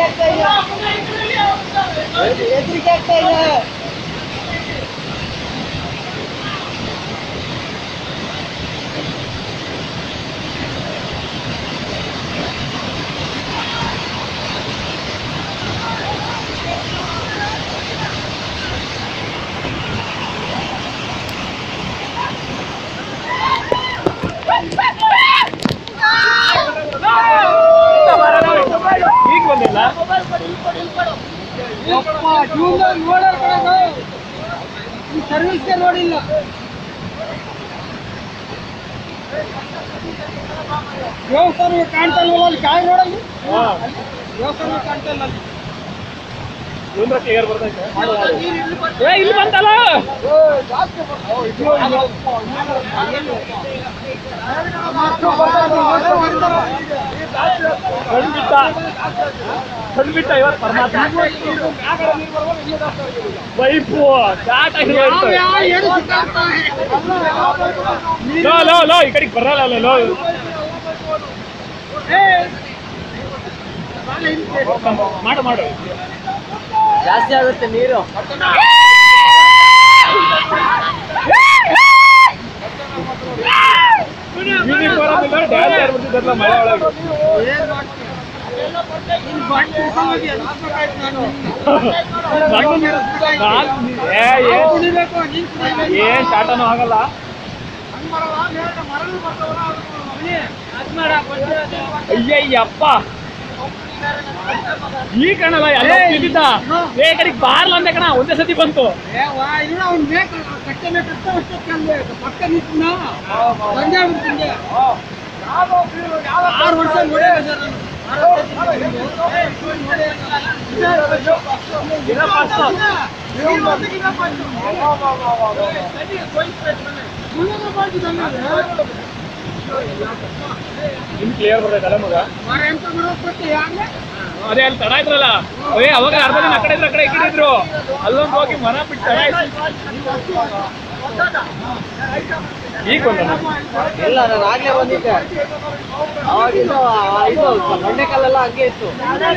ಆಗ್ತಾ ಇಲ್ಲ ಹೆದರಿಕೆ ಆಗ್ತಾ ಇಲ್ಲ ಈಗ ಬಂದಿಲ್ಲ ಯಪ್ಪ ಜೂನ್ದಾಗ ನೋಡೋರ್ ಕಡೆಗೆ ಈ ಸರ್ವಿಸ್ಗೆ ನೋಡಿಲ್ಲ ದೇವಸ್ಥಾನ ಕಾಣ್ತಾ ಇಲ್ವಲ್ಲ ಅಲ್ಲಿ ಕಾಯಿ ನೋಡಲ್ಲಿ ದೇವಸ್ಥಾನ ಕಾಣ್ತಾ ಇಲ್ಲ ಅಲ್ಲಿ ಇವನ್ರ ಕ್ಲಿಯರ್ ಬರ್ತೈತೆ ಏ ಇಲ್ಲಿ ಬಂತಲ್ಲ ಕಣ್ಬಿಟ್ಟ ಕಣ್ಬಿಟ್ಟ ಇವತ್ತು ಪರಮಾತ್ಮ ವೈಫು ಚಾಟ್ ಆಗಿರೋಯ್ತು ಲೋ ಲೋ ಲೋ ಈ ಕಡೆಗೆ ಬರಲ್ಲ ಅಲ್ಲ ಲೋ ಮಾಡು ಮಾಡು ಜಾಸ್ತಿ ಆಗುತ್ತೆ ನೀರು ಯೂನಿಫಾರ್ಮ್ ಇಲ್ಲ ಡ್ಯಾನ್ಸ್ ಆಡ್ಬಿಟ್ಟಿದ್ದಾರಲ್ಲ ಮಳೆ ಒಳಗೆ ನಾನು ಏ ಏನ್ ಏನ್ ಶಾಟನೂ ಆಗಲ್ಲ ಅಯ್ಯಯ್ಯಪ್ಪ ಈ ಕಣಲ್ಲ ಎಲ್ಲ ತಿಂದಿದ್ದ ಏ ಈ ಕಡೆಗೆ ಬಾರ್ಲ ಅಂದೆ ಕಣ ಒಂದೇ ಸತಿ ಬಂತು ಪಕ್ಕ ನಿಂತ ಸಂಜೆ ಆಗ್ಬಿಡ್ತೀನಿ ಆರು ವರ್ಷ ನೋಡಿಲ್ಲ ಸರ್ ನಾನು. ಇರೋ first. ಇನ್ ಕ್ಲಿಯರ್ ಬರ್ತೈತಲ್ಲ ಮಗ ಅದೇ ಅಲ್ಲಿ ತಡ ಇದ್ರಲ್ಲ ಏ ಅವಾಗ ಅರ್ಧ ದಿನ ಆ ಕಡೆ ಇದ್ರು ಆ ಕಡೆ ಈ ಕಡೆ ಇದ್ರು ಅಲ್ಲೊಂದು ಹೋಗಿ ಮನ ಬಿಟ್ಟು ತಡ ಆಯ್ತು ಈಗ ಬಂದ ಇಲ್ಲ ನಾನು ಆಗ್ಲೇ ಬಂದಿದ್ದೆ ಅವಾಗಿಂದ ಆ ಇದು ಬಂಡೆಕಲ್ಲೆಲ್ಲ ಹಂಗೆ ಇತ್ತು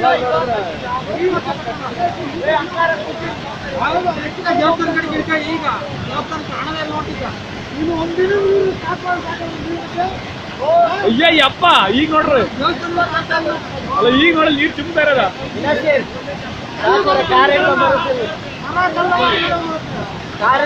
ದೇವಸ್ಥಾನ ಕಡೆಗೆ ಇರ್ಕ ಈಗ ದೇವಸ್ಥಾನ ಕಾಣದೇ ನೋಡ್ತಿದ್ದ ನೀನು ಒಂದಿನ ಅಯ್ಯಯ್ಯಪ್ಪ ಈಗ ನೋಡ್ರಿ ದೇವಸ್ಥಾನ ಅಲ್ಲ ಈಗ ನೋಡಿ ನೀರು ತುಂಬ್ತಾ ಇರೋದ ಕಾರ್ ಎಲ್ಲ ಬರುತ್ತೆ ಕಾರ್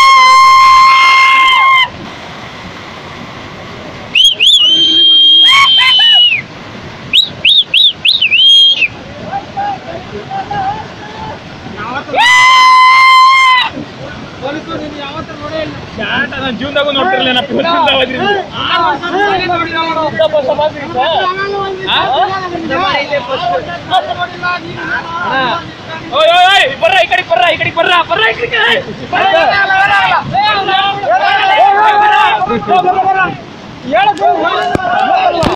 ಪೊಲೀಸರು ನೀನು ಯಾವತ್ತೂ ನೋಡೇ ಇಲ್ಲ ಚಾಟ ನಾನು ಜೀವನದಾಗೂ ನೋಡ್ತಿರ್ಲಿಲ್ಲ ನಾ ಪುಸ್ತಕದಿಂದ ಓದಿರೋದು. ಆರು ವರ್ಷ ಮುಂಚೆ ನೋಡಿಲ್ಲ ಅವ್ರು. ಸ್ವಲ್ಪ ಸ್ವಲ್ಪ ಸಿಗುತ್ತಾ? ಆ? ಓಯ್ ಓಯ್ ಓಯ್ ಬರ್ರ ಈ ಕಡೆಗೆ ಬರ್ರ ಈ ಕಡೆಗೆ ಬರ್ರ ಬರ್ರ ಈ ಕಡೆಗೆ ಬರ್ರ. ಹೇಳಕ್ಕೆ